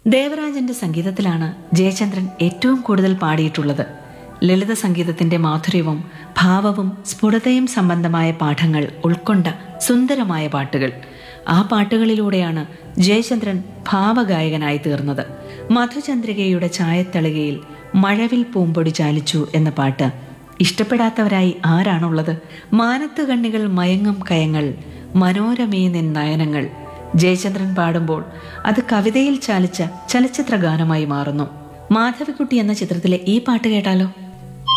ദേവരാജന്റെ സംഗീതത്തിലാണ് ജയചന്ദ്രൻ ഏറ്റവും കൂടുതൽ പാടിയിട്ടുള്ളത് ലളിത സംഗീതത്തിന്റെ മാധുര്യവും ഭാവവും സ്ഫുടതയും സംബന്ധമായ പാഠങ്ങൾ ഉൾക്കൊണ്ട സുന്ദരമായ പാട്ടുകൾ ആ പാട്ടുകളിലൂടെയാണ് ജയചന്ദ്രൻ ഭാവഗായകനായി തീർന്നത് മധുചന്ദ്രികയുടെ ചായത്തളികയിൽ മഴവിൽ പൂമ്പൊടി ചാലിച്ചു എന്ന പാട്ട് ഇഷ്ടപ്പെടാത്തവരായി ആരാണുള്ളത് മാനത്ത് കണ്ണികൾ മയങ്ങും കയങ്ങൾ മനോരമേ നിൻ നയനങ്ങൾ ജയചന്ദ്രൻ പാടുമ്പോൾ അത് കവിതയിൽ ചാലിച്ച ചലച്ചിത്ര ഗാനമായി മാറുന്നു മാധവിക്കുട്ടി എന്ന ചിത്രത്തിലെ ഈ പാട്ട് കേട്ടാലോ